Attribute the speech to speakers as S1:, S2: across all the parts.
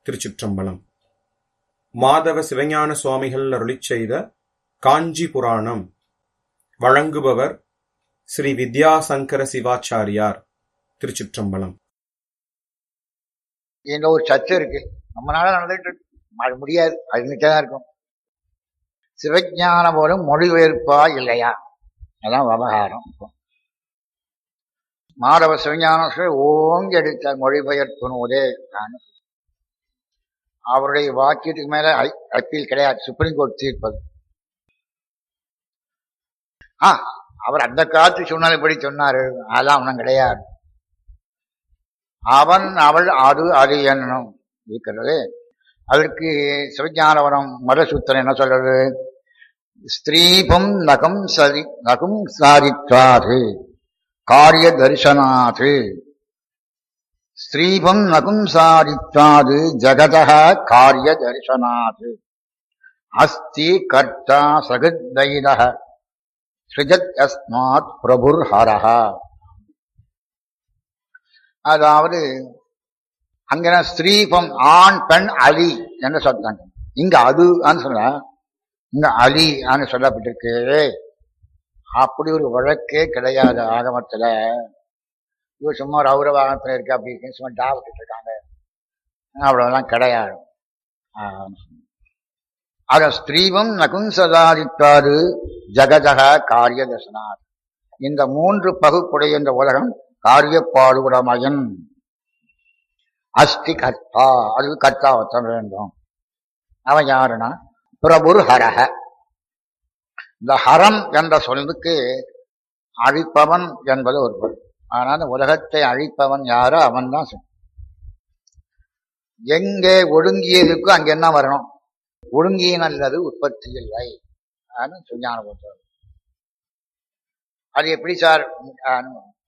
S1: திருச்சிற்றம்பலம் மாதவ சிவஞான சுவாமிகள் அருளிச் செய்த காஞ்சி புராணம் வழங்குபவர் ஸ்ரீ வித்யாசங்கர சிவாச்சாரியார் திருச்சிற்றம்பலம்
S2: என்ற ஒரு சர்ச்சை இருக்கு நம்மளால நடந்துட்டு இருக்கு. அது முடியாது அது இருந்துட்டே தான் இருக்கும் சிவஞான போலும் மொழிபெயர்ப்பா இல்லையா அதான் விவகாரம் இப்போ. மாதவ சிவஞான சுவாமி ஓங்கி எடுத்த மொழிபெயர்ப்பு நூலே நான் அவருடைய வாக்கியத்துக்கு மேல ஐ- அப்பீல் கிடையாது சுப்ரீம் கோர்ட் தீர்ப்பது ஆ அவர் அந்த காலத்து சூழ்நிலைப்படி சொன்னாரு அதெல்லாம் ஒன்றும் கிடையாது அவன் அவள் அது அது என்னும் இருக்கிறது அதற்கு சிவஞானவனம் மதசூத்திரம் என்ன சொல்றது ஸ்திரீபம் நகம் சரி நகும் சாரித்வாது காரிய தரிசனாது ஸ்திரீபம் நகும் சாரித்வாது ஜகதः காரிய தரிசனாது அஸ்தி கர்த்தா சகத்வைதः சிருஜத் அஸ்மாத் பிரபுர் ஹரஹா அதாவது அங்க ஸ்திரீபம் ஆண் பெண் அலி என்று சொல்றாங்க இங்க அது சொல்ல இங்க அலி ஆன்னு சொல்லப்பட்டிருக்கு அப்படி ஒரு வழக்கே கிடையாது ஆகமத்துல இவர் சும்மா ரௌரவாகத்துல இருக்கு அப்படி இருக்கு சும்மா டாவிட்டு இருக்காங்க அவ்வளவுதான் கிடையாது ஆஹ். அத ஸ்திரீவம் நகும்சதாதித்தாது ஜகதக காரிய தர்சனாத் இந்த மூன்று பகுப்புடைய இந்த உலகம் காரியப்பாடுபடமயன் அஸ்தி கர்த்தா அது கர்த்தா வச்ச வேண்டும் அவன் யாருன்னா பிரபுர் ஹரஹ இந்த ஹரம் என்ற சொல்லுக்கு அழிப்பவன் என்பது ஒரு பொருள் ஆனால் இந்த உலகத்தை அழிப்பவன் யாரோ அவன் தான் எங்கே ஒடுங்கியதுக்கு அங்க என்ன வரணும் ஒடுங்கிய நல்லது உற்பத்தி இல்லை சுஞான போற்றது அது எப்படி சார் ஆன்னு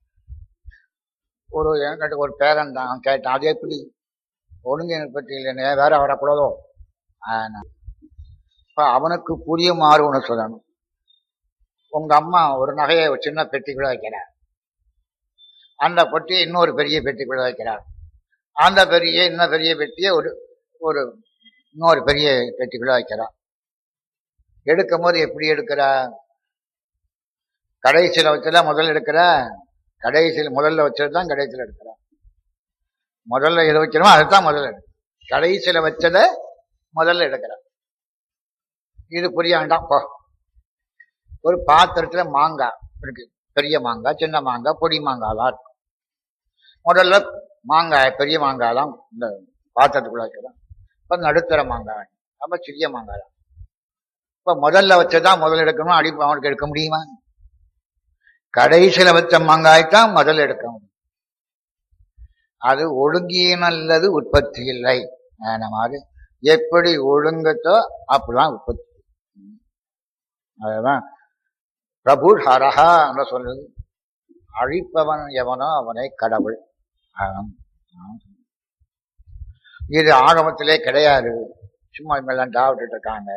S2: ஒரு என்கிட்ட ஒரு பேரன் தான் கேட்டான் அது எப்படி ஒழுங்கின பற்றி இல்லைன்னு வேற வரக்கூடாதோ ஆனா. இப்ப அவனுக்கு புரியுமாறு ஒன்று சொல்லணும் உங்க அம்மா ஒரு நகையை ஒரு சின்ன பெட்டிக்குள்ள வைக்கிறார் அந்த பெட்டியை இன்னொரு பெரிய பெட்டிக்குள்ள வைக்கிறார் அந்த பெரிய இன்னும் பெரிய பெட்டியை ஒரு ஒரு இன்னொரு பெரிய பெட்டிக்குள்ள வைக்கிறார் எடுக்கும் போது எப்படி எடுக்கிறா கடைசியில வச்சதா முதல்ல எடுக்கிற கடைசியில் முதல்ல வச்சது தான் கடைசியில் எடுக்கிறான் முதல்ல எது வைக்கிறோமோ அதுதான் முதல்ல எடு கடைசியில வச்சத முதல்ல எடுக்கிறான் இது புரிய வேண்டாம் போ ஒரு பாத்திரத்துல மாங்காய் இருக்கு பெரிய மாங்காய் சின்ன மாங்காய் பொடி மாங்காய்லாம் இருக்கும் முதல்ல மாங்காய் பெரிய மாங்காய்லாம் இந்த பாத்திரத்துக்குள்ள வைக்கிறோம் இப்ப நடுத்தர மாங்காய் அப்ப சிறிய மாங்காய் தான் இப்ப முதல்ல வச்சதான் முதல்ல எடுக்கணும் அடி அவனுக்கு எடுக்க முடியுமா கடைசியில வச்ச மாங்காய்த்தான் முதல்ல எடுக்க முடியும் அது ஒழுங்கிய நல்லது உற்பத்தி இல்லை அந்த மாதிரி எப்படி ஒழுங்கத்தோ அப்படிதான் உற்பத்தி அதுதான் பிரபு ஹரஹா என்று சொல்றது அழிப்பவன் எவனோ அவனை கடவுள் ஆம். ஆம். இது ஆகமத்திலே கிடையாது சும்மா இவங்கெல்லாம் டாவிட்டு இருக்காங்க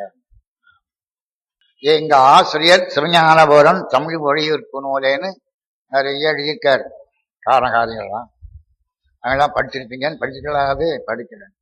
S2: எங்க ஆசிரியர் சிவஞானபுரம் தமிழ் மொழியிற்கு நூலேன்னு நிறைய எழுதியிருக்காரு காரணகாரியங்கள்லாம் அவங்கெல்லாம் படிச்சிருப்பீங்கன்னு படிச்சுக்கலாது படிக்கிறேன்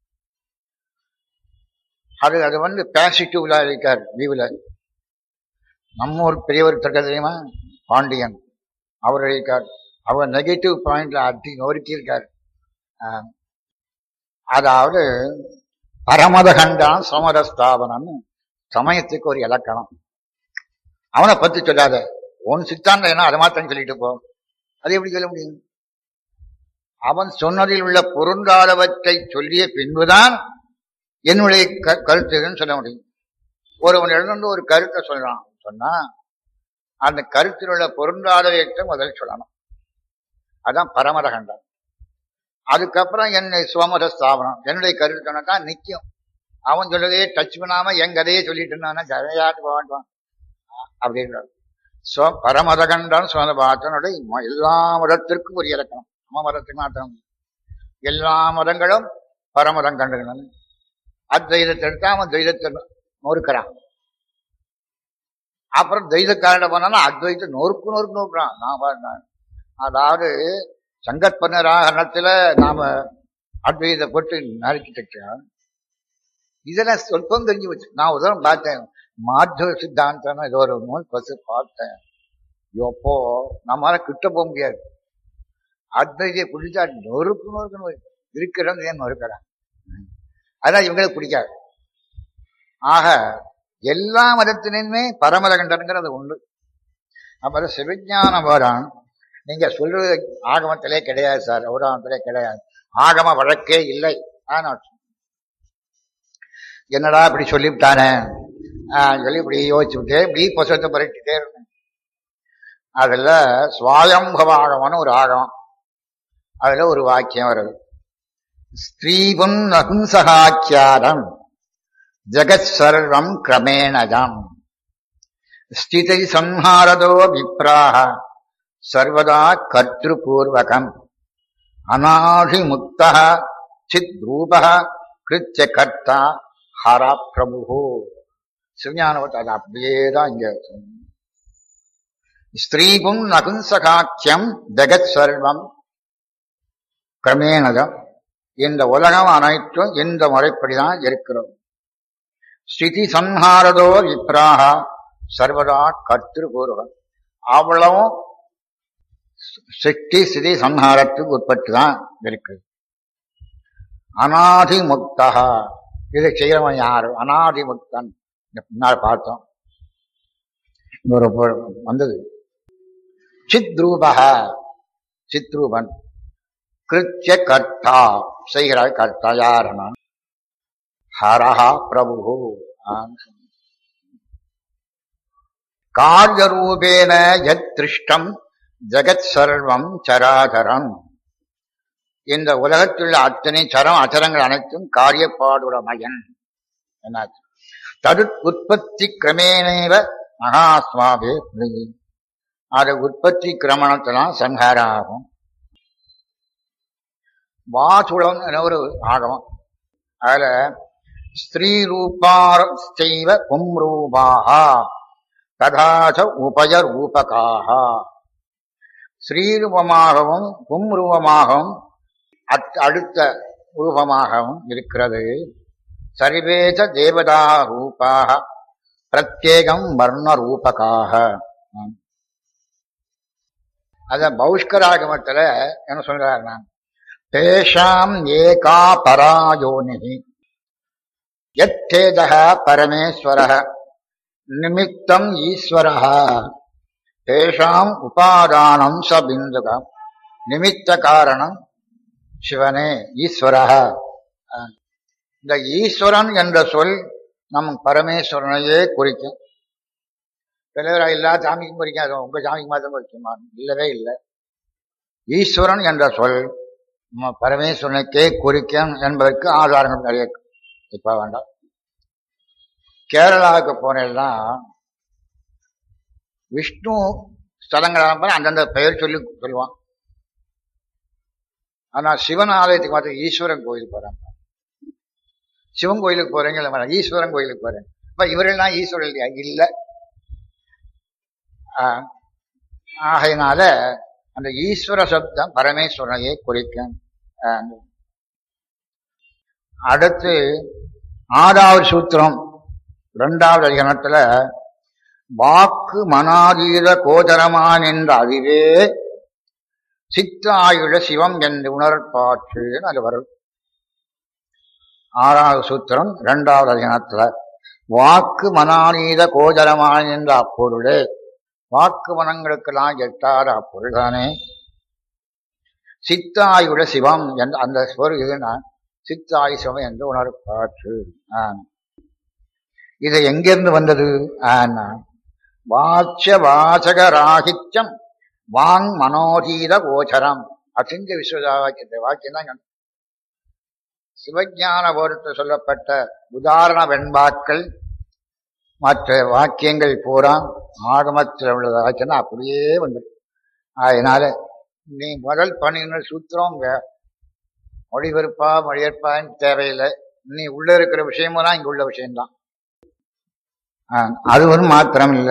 S2: அது அது வந்து பேசிட்டிவ்ல இருக்கார் லீவில் நம்ம ஒரு பெரியவர் இருக்க தெரியுமா பாண்டியன் அவர் இருக்கார் அவர் நெகட்டிவ் பாயிண்ட்ல அடி நொறுக்கி இருக்கார் ஆஹ், அதாவது பரமத கண்டான் சமர ஸ்தாபனம்னு சமயத்துக்கு ஒரு இலக்கணம் அவனை பத்தி சொல்லாத உன் சித்தாந்தம் என்ன அதை மாத்திரம் சொல்லிட்டு போ அது எப்படி சொல்ல முடியும் அவன் சொன்னதில் உள்ள பொருந்தாதவற்றை சொல்லிய பின்புதான் என்னுடைய க- கருத்துன்னு சொல்ல முடியும் ஒருவன் எழுந்து ஒரு கருத்தை சொல்றான் சொன்னா அந்த கருத்தில் உள்ள பொருந்தாதவற்றை முதல் சொல்லணும் அதான் பரமரகண்டம் அதுக்கப்புறம் என்னை சுவமத ஸ்தாபனம் என்னுடைய கருத்து சொன்னாக்கா நிக்கும் அவன் சொல்லதையே டச் பண்ணாம என் கதையே சொல்லிட்டு இருந்தான்னா ஜரையாட்டு போவான் அப்படின்றார் சோ பரமதகண்டன் சுவந்த பார்த்தனுடைய எல்லா மதத்திற்கும் ஒரு இலக்கணம் நம்ம மதத்துக்கு மாத்திரம் எல்லா மதங்களும் பரமதம் கண்டுகணும் அத்வைதத்தை எடுத்தா அவன் துவைதத்தை நொறுக்கிறான் அப்புறம் துவைதக்காரட போனாலும் அத்வைத நொறுக்கு நொறுக்கு நொறுக்குறான் நான் பாருங்க அதாவது சங்கற்பனராகணத்துல நாம அத்வைத போட்டு நறுக்கிட்டு இதெல்லாம் சொல்பம் தெரிஞ்சு வச்சு நான் உதாரணம் பார்த்தேன் மாத்தவ சித்தாந்தம் ஏதோ ஒரு நூல் பசு பார்த்தேன் எப்போ நம்மளால கிட்ட போக முடியாது அத்வைதியை பிடிச்சா நொறுக்கு நொறுக்கு இருக்கிறோம் ஏன் நொறுக்கிறான் அதான் இவங்களுக்கு பிடிக்காது ஆக எல்லா மதத்தினுமே பரமரகண்டனுங்கிறது உண்டு அப்புறம் சிவஞான போரான் நீங்க சொல்றது ஆகமத்திலே கிடையாது சார் ஔராமத்திலே கிடையாது ஆகம வழக்கே இல்லை ஆனால் என்னடா இப்படி சொல்லிவிட்டானே ஆஹ் சொல்லி இப்படி யோசிச்சு விட்டே இப்படி புசத்தை புரட்டிட்டே இருந்தேன் அதுல சுவாயம்பவ ஆகமம்னு ஒரு ஆகமம் அதுல ஒரு வாக்கியம் வருது ஸ்ரீபுன் நகும்சகாச்சாரம் ஜெகத் சர்வம் கிரமேணஜம் ஸ்திதை சம்ஹாரதோ விப்ராக சர்வதா கர்த்திருபூர்வகம் அநாதிமுக்த சித்ரூப கிருத்திய கர்த்தா ஹரா பிரபு சிவஞானவத்தை அது அப்படியே தான் இங்க ஸ்திரீபும் நகும்சகாக்கியம் ஜெகத் சர்வம் கிரமேணதம் இந்த உலகம் அனைத்தும் இந்த முறைப்படிதான் இருக்கிறோம் ஸ்திதி சம்ஹாரதோ விப்ராக சர்வதா கர்த்திருபூர்வம் அவ்வளவும் சிட்டி ஸ்திதி சம்ஹாரத்துக்கு உட்பட்டு தான் இருக்கு அநாதி முக்தா இதை செய்யறவன் யாரு அநாதி முக்தன் பின்னால் பார்த்தோம் ஒரு வந்தது சித்ரூபக சித்ரூபன் கிருத்திய கர்த்தா செய்கிறாய் கர்த்தா யாரனா ஹரஹா பிரபு காரியரூபேன யத் திருஷ்டம் ஜெகத் சர்வம் சராதரம் இந்த உலகத்தில் அத்தனை சரம் அச்சரங்கள் அனைத்தும் காரியப்பாடுடமயன் என்னாச்சு தது உற்பத்தி கிரமேணேவ மகாஸ்வாபே அது உற்பத்தி கிரமணத்தெல்லாம் சங்காரம் ஆகும் வாசுளம் என ஒரு ஆகமம் அதுல ஸ்திரீ ரூபார்த்தைவ பும்ரூபாக ததாச உபய ரூபகாக ஸ்ரீரூபமாகவும் பும்ரூபமாகவும் அடுத்த ரூபமாகவும் இருக்கிறது சர்வேச தேவதா ரூபாக பிரத்யேகம் வர்ண ரூபகாக அத பௌஷ்கராகமத்துல என்ன சொல்றாருன்னா தேஷாம் ஏகா பராயோனி யத்தேஜ பரமேஸ்வர நிமித்தம் ஈஸ்வர தேஷாம் உபாதானம் ச பிந்துகம் நிமித்த காரணம் சிவனே ஈஸ்வர இந்த ஈஸ்வரன் என்ற சொல் நம் பரமேஸ்வரனையே குறிக்கும் சிலர் எல்லா சாமிக்கும் குறிக்காது உங்க சாமிக்கு மாத்திரம் குறிக்குமா இல்லவே இல்லை ஈஸ்வரன் என்ற சொல் நம்ம பரமேஸ்வரனுக்கே குறிக்கும் என்பதற்கு ஆதாரங்கள் நிறைய இப்ப வேண்டாம் கேரளாவுக்கு போனேன்னா விஷ்ணு ஸ்தலங்களாக அந்தந்த பெயர் சொல்லி சொல்லுவான் ஆனா சிவன் ஆலயத்துக்கு மாத்திரம் ஈஸ்வரன் கோயிலுக்கு போறாங்க சிவன் கோயிலுக்கு போறீங்க ஈஸ்வரன் கோயிலுக்கு போறேன் இப்ப இவரெல்லாம் ஈஸ்வரன் இல்லையா இல்ல ஆகையினால அந்த ஈஸ்வர சப்தம் பரமேஸ்வரனையே குறிக்கும் அடுத்து ஆறாவது சூத்திரம் இரண்டாவது அதிகரணத்துல வாக்கு மனாதீத கோதரமான் என்ற அறிவே சித்த ஆயுள சிவம் என்று உணர்பாற்று அது வரும் ஆறாவது சூத்திரம் இரண்டாவது அதிகரணத்துல வாக்கு மனானீத கோதரமான என்ற அப்பொருளே வாக்கு மனங்களுக்கெல்லாம் எட்டாத அப்பொருள்தானே சித்தாயுட சிவம் என்ற அந்த சொல் இதுனா சித்தாயு சிவம் என்று உணர்பாற்று இது எங்கிருந்து வந்தது ஆனா வாட்ச வாசக ராகித்யம் வாங் மனோதீத கோச்சரம் அசிங்க விஸ்வதா வாக்கியத்தை வாக்கியம் தான் சிவஞான போரத்தில் சொல்லப்பட்ட உதாரண வெண்பாக்கள் மற்ற வாக்கியங்கள் பூரா ஆகமத்தில் உள்ள வாக்கியம் அப்படியே வந்துடும் அதனால நீ முதல் பண்ணின சூத்திரம் மொழிபெருப்பா மொழியற்பான்னு தேவையில்லை நீ உள்ள இருக்கிற விஷயமெல்லாம் இங்க உள்ள விஷயம்தான் அது ஒரு மாத்திரம் இல்ல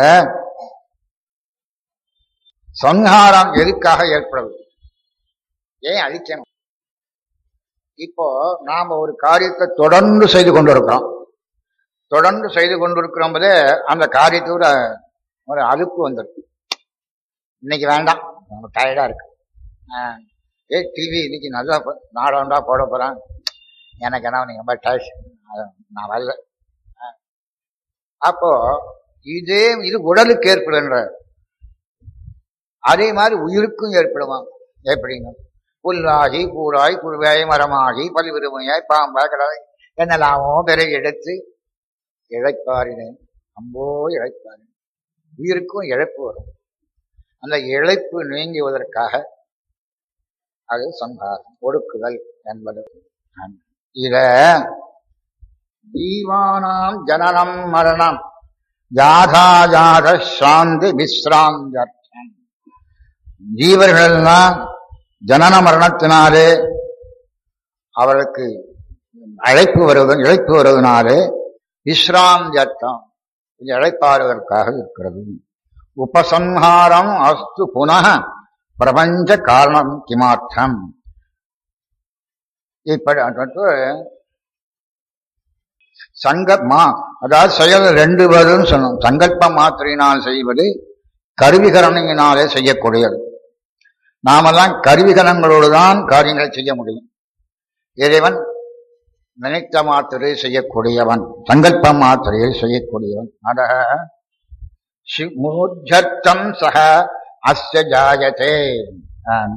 S2: சங்காரம் எதுக்காக ஏற்படுது ஏன் அழிக்கணும் இப்போ நாம ஒரு காரியத்தை தொடர்ந்து செய்து கொண்டிருக்கிறோம் தொடர்ந்து செய்து கொண்டிருக்கிறோம் போதே அந்த காரியத்தோட ஒரு அலுப்பு வந்துருக்கு இன்னைக்கு வேண்டாம் ரொம்ப டயர்டா இருக்கு ஆஹ், ஏ டிவி இன்னைக்கு நல்லா ப- நாடகம்டா போட போறான் எனக்கு என்ன நீங்க ரொம்ப டயர்ட் நான் வரல ஆஹ். அப்போ இதே இது உடலுக்கு ஏற்படுன்ற அதே மாதிரி உயிருக்கும் ஏற்படுமா எப்படிங்க புல்லாகி கூடாய் குருவாய் மரமாகி பல்விருமையாய் பாம்பாய் கடலை என்னெல்லாமோ பிறகு எடுத்து இழைப்பாரினேன் அம்போ இழைப்பாரினேன் உயிருக்கும் இழப்பு வரும் அந்த இழைப்பு நீங்குவதற்காக அது சம்ஹாரம் ஒடுக்குதல் என்பது இத ஜீவானாம் ஜனனம் மரணம் யாதாஜாத சாந்தி விஸ்ராந்தர்த்தம் ஜீவர்கள்லாம் ஜனன மரணத்தினாலே அவருக்கு அழைப்பு வருவது இழைப்பு வருவதனாலே விஸ்ராந்தியர்த்தம் இது இழைப்பாறுவதற்காக இருக்கிறது உபசம்ஹாரம் அஸ்து புனः பிரபஞ்ச காரணம் கிமார்த்தம் இப்படி அடுத்து சங்கமா அதாவது செயல் ரெண்டு வரும் சொன்னோம் சங்கல்ப மாத்திரையினால் செய்வது கருவிகரணியினாலே செய்யக்கூடியது நாமெல்லாம் கருவிகரணங்களோடு தான் காரியங்களை செய்ய முடியும் இறைவன் நினைத்த மாத்திரை செய்யக்கூடியவன் சங்கல்ப மாத்திரையை செய்யக்கூடியவன் அட மூர்ஜத்தம் சக அஸ்ய ஜாயதே ஆம்.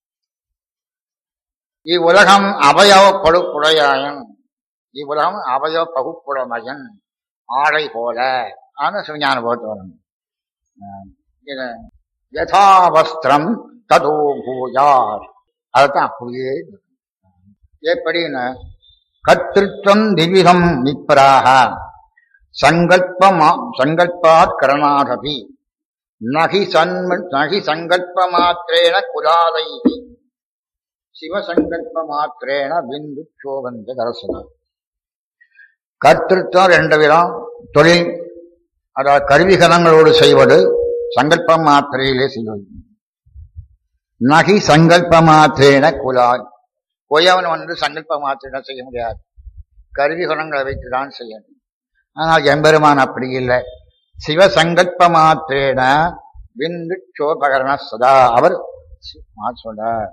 S2: இவ்வுலகம் அவயவ பழுப்புடையாயன் இவ்வுலகம் அவயவ பகுப்புடமையன் ஆடை போல ஆன சிவஞான போட்டு வரணும் ஆம். இது யதாவஸ்திரம் ததோ பூயார் அதுதான் அப்படியே இருக்கு. எப்படின்னு கர்த்திருத்தம் திவிதம் விப்ராக சங்கல்பமா சங்கல்பாத் கரணாதபி நகி சன்ம நகி சங்கல்ப மாத்திரேன குலாலை சிவசங்கல்ப மாத்திரேன பிந்து சோபந்த கரசன கர்த்திருத்தம் ரெண்டு விதம் தொழில் அதாவது கருவிகரணங்களோடு செய்வது சங்கல்ப மாத்திரையிலே செய்வது நகி சங்கல்ப மாத்திரேன குலாய் கொய்யவன் வந்து சங்கல்ப மாத்திரை செய்ய முடியாது கருவிகரணங்களை வைத்துதான் செய்யணும் ஆனால் எம்பெருமான் அப்படி இல்லை சிவசங்கல்ப மாத்திரேன விந்து சோபகரண சதா அவர் சொல்றார்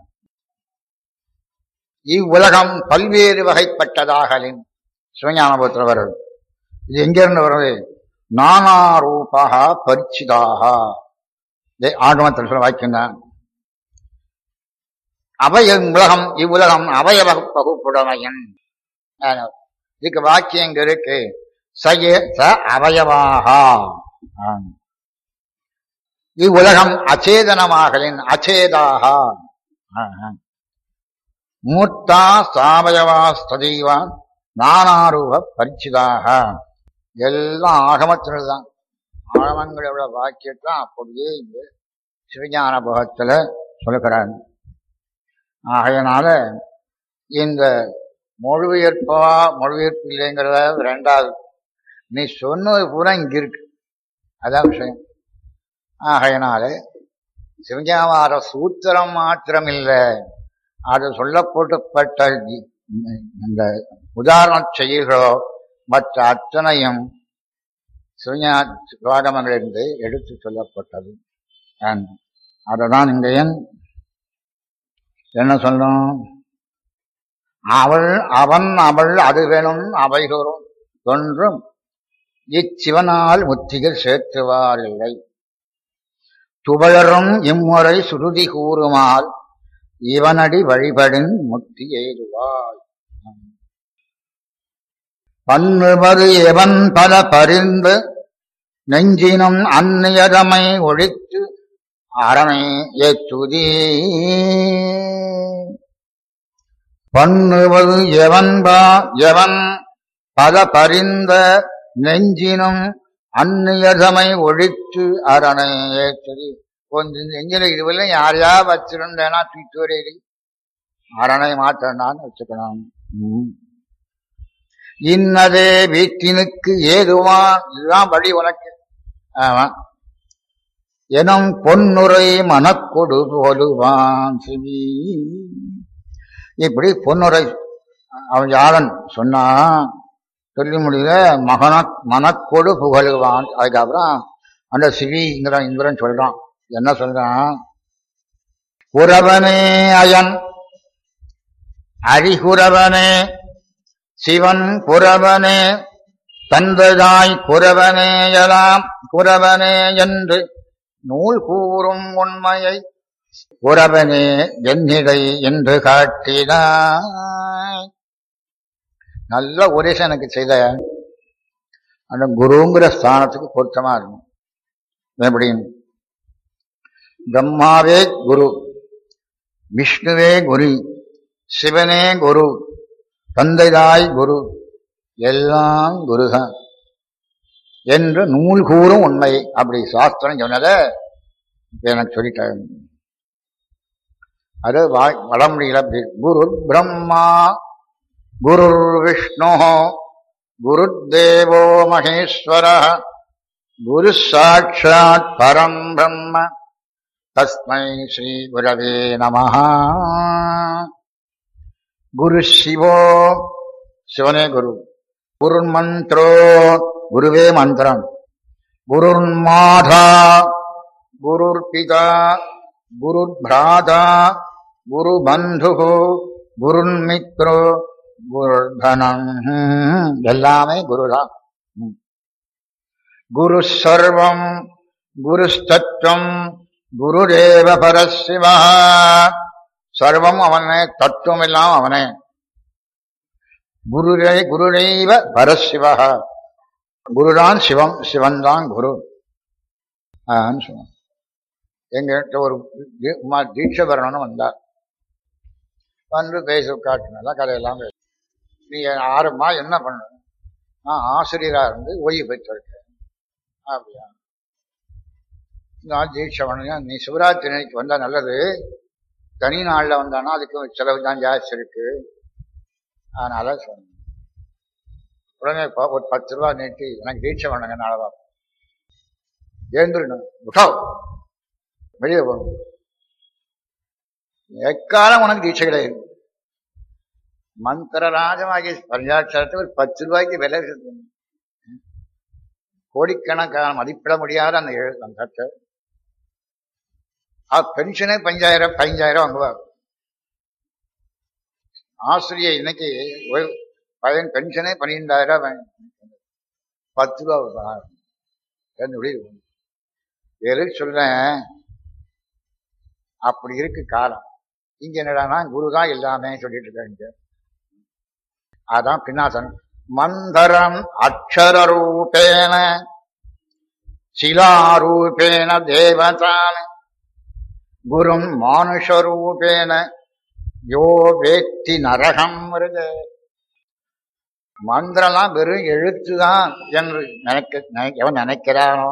S2: இவ்வுலகம் பல்வேறு வகைப்பட்டதாகலின் சிவஞானபுத்திரவர் இது எங்கிருந்து வருது நானா ரூபாக பரிச்சிதாக ஆகமத்தில் சொல்ல வாய்க்கின்றான் அவய உலகம் இவ்வுலகம் அவயவ பகுப்புடமையன் இதுக்கு வாக்கியம் இங்க இருக்கு சய ச அவயவாக ஆம். இவ்வுலகம் அச்சேதனமாகலின் அச்சேதாக ஆஹா. மூர்த்தா சாவயவா ஸ்ததீவா நானாரூப பரிச்சிதாக எல்லாம் ஆகமத்தில் தான் ஆகமங்களோட வாக்கியத்தான் அப்படியே இங்க சிவஞான புகத்துல சொல்லுகிறாங்க ஆகையனால இந்த மொழிபெயர்ப்பா மொழிபெயர்ப்பு இல்லைங்கிறத ரெண்டாவது நீ சொன்னது பூரா இங்க இருக்கு அதான் விஷயம் ஆகையனால சிவஞாவார சூத்திரம் மாத்திரம் இல்லை அது சொல்லப்பட்டப்பட்ட இ- இந்த உதாரண செயல்களோ மற்ற அத்தனையும் சிவஞா சிவாகமங்களிலிருந்து எடுத்து சொல்லப்பட்டது அததான் இங்க ஏன் என்ன சொல்லணும் அவள் அவன் அவள் அது வேணும் அவைகளும் ஒன்றும் இச்சிவனால் முத்திகள் சேர்த்துவார் இல்லை துவளரும் இம்முறை சுருதி கூறுமால் இவனடி வழிபடின் முக்தி ஏதுவாய் பன்னுவது எவன் பல பரிந்து நெஞ்சினும் அந்நியரமை ஒழித்து அரணை ஏற்றுதீ பண்ணுவது எவன்பா எவன் பல பரிந்த நெஞ்சினும் அந்நியதமை ஒழித்து அரணை ஏற்றுதி கொஞ்சம் நெஞ்சில இதுவரை யாரையா வச்சிருந்தேனா தூக்கி வரையில அரணை மாற்றண்டான்னு வச்சுக்கணும் ம். இன்னதே வீட்டினுக்கு ஏதுவா இதுதான் வழி உனக்கு ஆமா எனும் பொன்னுரை மனக்கொடு போலுவான் சிவி இப்படி பொன்னுரை அவன் யாரன் சொன்னா சொல்லி முடியல மகன மனக்கொடு புகழுவான் அதுக்கப்புறம் அந்த சிவிங்கிற இந்திரன் சொல்றான் என்ன சொல்றான் குரவனே அயன் அரிகுரவனே சிவன் குரவனே தந்ததாய் குரவனே எலாம் குரவனே என்று நூல் கூறும் உண்மையை குரவனே என்னிடை என்று காட்டினாய் நல்ல உபதேசம் எனக்கு செய்த அந்த குருங்கிற ஸ்தானத்துக்கு பொருத்தமா இருக்கும் எப்படி பிரம்மாவே குரு விஷ்ணுவே குரு சிவனே குரு தந்தைதாய் குரு எல்லாம் குருதான் என்று நூல் கூறும் உண்மை அப்படி சாஸ்திரம் சொன்னத இப்ப எனக்கு சொல்லிட்டாங்க அது வா- வடமொழியில அப்படி குரு பிரம்மா குரு விஷ்ணு குரு தேவோ மகேஸ்வர குரு சாட்சாத் பரம் பிரம்ம தஸ்மை ஸ்ரீ குரவே நமஹ குரு சிவோ சிவனே குரு குருன் மந்திரோ குருவே மந்திரம் குருன் மாதா குருர் பிதா குருர் பிராதா குரு பந்து குருன் மித்ரோ குரு தனம் எல்லாமே குருதான் ம். குரு சர்வம் குரு தத்துவம் குருதேவ பரசிவா சர்வம் அவனே தத்துவம் எல்லாம் அவனே குருரே குருதெய்வ பரசிவா குருதான் சிவம் சிவன் தான் குரு ஆன்னு சொன்னான் எங்கிட்ட ஒரு தி- உமா தீட்சை வரணும்னு வந்தார் வந்து பேச காட்டினால கதையெல்லாம் பேச நீ ஆறுமா என்ன பண்ண நான் ஆசிரியரா இருந்து ஓய்வு பெற்றிருக்கேன் அப்படியா நான் தீட்சை பண்ணேன் நீ சிவராத்திரி அன்னைக்கு வந்தா நல்லது தனி நாள்ல வந்தானா அதுக்கு செலவு தான் ஜாஸ்தி இருக்கு அதனால சொன்னேன் உடனே ப- ஒரு பத்து ரூபா நீட்டி எனக்கு தீட்சை பண்ணுங்க நாளவா ஏந்திரணும் விட்டோ வெளியே போகணும் எக்காலம் உனக்கு தீட்சை கிடையாது மந்திர ராஜமாகிய பஞ்சாட்சரத்தை ஒரு பத்து ரூபாய்க்கு விலை இருக்குது. கோடிக்கணக்கான மதிப்பிட முடியாத அந்த எழு அந்த சட்டை ஆ பென்ஷனே பஞ்சாயிரம் பதினஞ்சாயிரம் வாங்குவார் ஆசிரியர் இன்னைக்கு ஓய்வு- பையன் பென்ஷனே பன்னிரெண்டாயிரம் வாங்கி- பத்து ரூபா கொடுப்பார். என்ன முடிவு எதுக்கு சொல்றேன் அப்படி இருக்கு காலம் இங்க என்னடான்னா குருதான் எல்லாமே சொல்லிட்டு இருக்காங்க அதான் பின்னாசன் மந்தரம் அக்ஷர ரூபேன சிலாரூபேன தேவதான் குரும் மானுஷரூபேன யோ வேத்தி நரகம் வருது மந்திரம்லாம் வெறும் எழுத்துதான் என்று நினைக்க நினை- எவன் நினைக்கிறானோ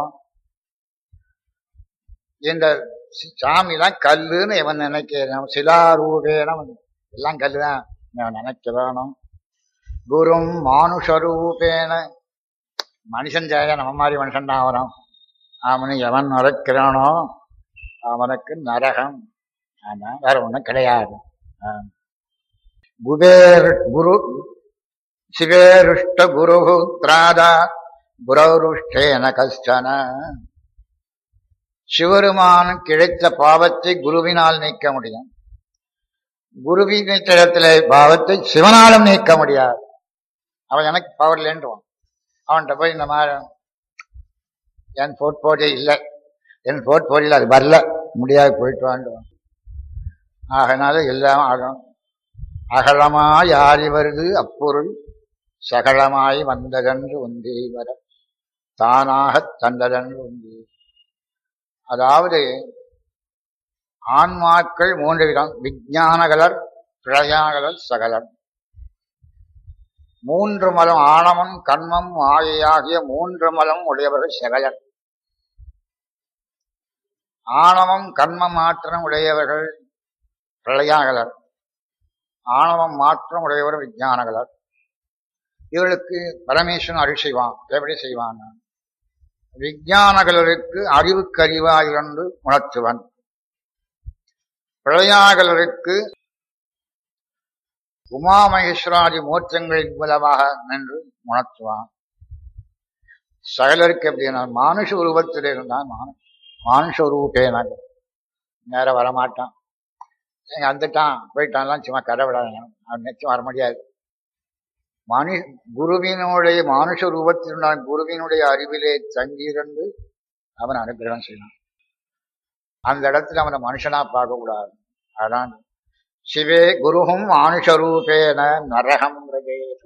S2: இந்த சி- சாமிலாம் கல்லுன்னு எவன் நினைக்கிறான் சிலாரூபேனம் எல்லாம் கல்லுதான் நான் நினைக்கிறானோ குரும் மானுஷரூபேன மனுஷன் ஜாய நம்ம மாதிரி மனுஷன் தான் அவனும் அவனை எவன் நரக்கிறானோ அவனுக்கு நரகம் ஆனா வேற ஒண்ணும் கிடையாது ஆ. குபேர் குரு சிவேருஷ்ட குரு திராதா குரௌருஷ்டேன கஷ்டன சிவருமான் கிடைத்த பாவத்தை குருவினால் நீக்க முடியும் குருவின் இடத்துல பாவத்தை சிவனாலும் நீக்க முடியாது அவன் எனக்கு பவர் இல்லைன்றான் அவன்கிட்ட போய் இந்த மாதிரி என் போர்ட்போலியோ இல்லை என் போர்ட்போலியோ அது வரல முடியாது போயிட்டு வாண்டுவான் ஆகனால எல்லாம் ஆகும் அகலமாய் ஆறி வருது அப்பொருள் சகலமாய் வந்ததென்று ஒன்றே வர தானாகத் தந்ததென்று ஒன்றே அதாவது ஆன்மாக்கள் மூன்று விதம் விஞ்ஞானகலர் பிரயாகலர் சகலர் மூன்று மலம் ஆணவம் கண்மம் ஆகிய மூன்று மலம் உடையவர்கள் சகலர் ஆணவம் கண்மம் மாத்திரம் உடையவர்கள் பிரளயாகலர் ஆணவம் மாற்றம் உடையவர் விஞ்ஞானகலர் இவர்களுக்கு பரமேஸ்வரன் அருள் செய்வான் எப்படி செய்வான் விஞ்ஞானகலருக்கு அறிவுக்கு அறிவாயிரண்டு உணர்த்துவன் பிரளயாகலருக்கு உமாமகேஸ்வராதி மூர்த்தங்களின் மூலமாக நின்று உணர்த்துவான் சகலருக்கு எப்படின்னா மானுஷ உருவத்தில் இருந்தான் மானு மானுஷ உருவப்பேன நேர வரமாட்டான் எங்க வந்துட்டான் போயிட்டான்லாம் சும்மா கதை விடாங்க அவன் நிச்சயம் வர முடியாது மனு குருவினுடைய மானுஷ ரூபத்தில் உண்டான குருவினுடைய அறிவிலே தங்கியிருந்து அவன் அனுகிரகம் செய்யலாம் அந்த இடத்துல அவனை மனுஷனா பார்க்க கூடாது அதான் சிவே குருகும் மானுஷரூபேன நரகம் ரஜேது.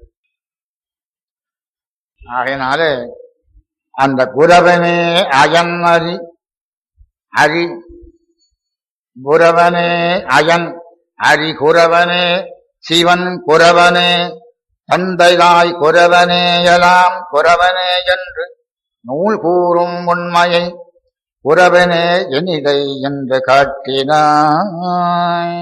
S2: ஆகையினால அந்த குரவனே அயன் அறி ஹரி குரவனே அயன் ஹரி குரவனே சிவன் குரவனே தந்தைதாய் குரவனே எலாம் குரவனே என்று நூல் கூறும் உண்மையை குரவனே எனிதை என்று காட்டினாய்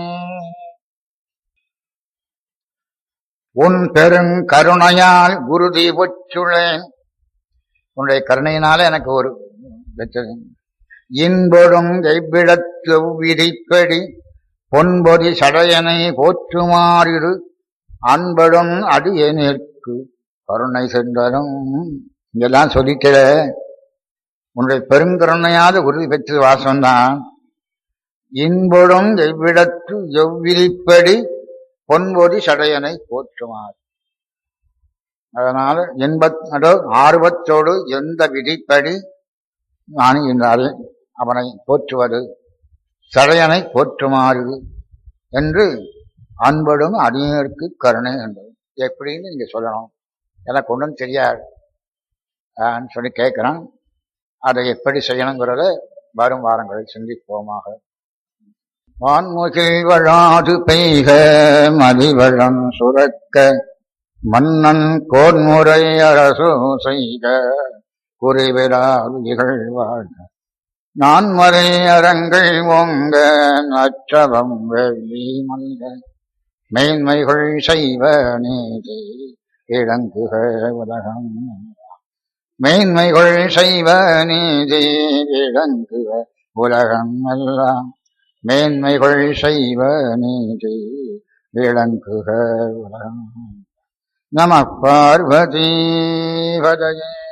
S2: உன் பெருங்கருணையால் குருதி ஒச்சுளேன் உன்னுடைய கருணையினால எனக்கு ஒரு பெற்றது இன்பொடும் எவ்விடத்து விதிப்படி பொன்பொடி சடையனை போற்றுமாறிடு அன்படும் அடியேனிற்கு கருணை சென்றரும் இதெல்லாம் சொல்லிக்கிற உன்னுடைய பெருங்கருணையாத உறுதி பெற்று வாசம்தான் இன்பொடும் எவ்விடத்து எவ்விதிப்படி பொன்பொடி சடையனை போற்றுமாறு அதனால இன்பத் அதோ ஆர்வத்தோடு எந்த விதிப்படி நான் இந்த அதை- அவனை போற்றுவது சடையனை போற்றுமாறு என்று அன்படும் அடியருக்கு கருணை என்றது எப்படின்னு நீங்க சொல்லணும் எனக்கு ஒன்றும் தெரியாது ஆன்னு சொல்லி கேட்கிறேன் அதை எப்படி செய்யணுங்கிறத வரும் வாரங்களில் சிந்திப்போமாக வான்முகில் வழாது பெய்க மதிவளம் சுரக்க மன்னன் கோன்முறை அரசு செய்க குறைவிலாது இகழ்வாழ்க நான்மறை அரங்கள் ஓங்க நற்றவம் வெள்ளி மல்க மேன்மைகள் செய்வ நீதி இளங்குக உலகம் மேன்மைகள் செய்வ நீதி இளங்குக உலகம் எல்லாம் மேன்மைகள் செய்வ நீதி விளங்குக உலகம் நம பார்வதி பதயே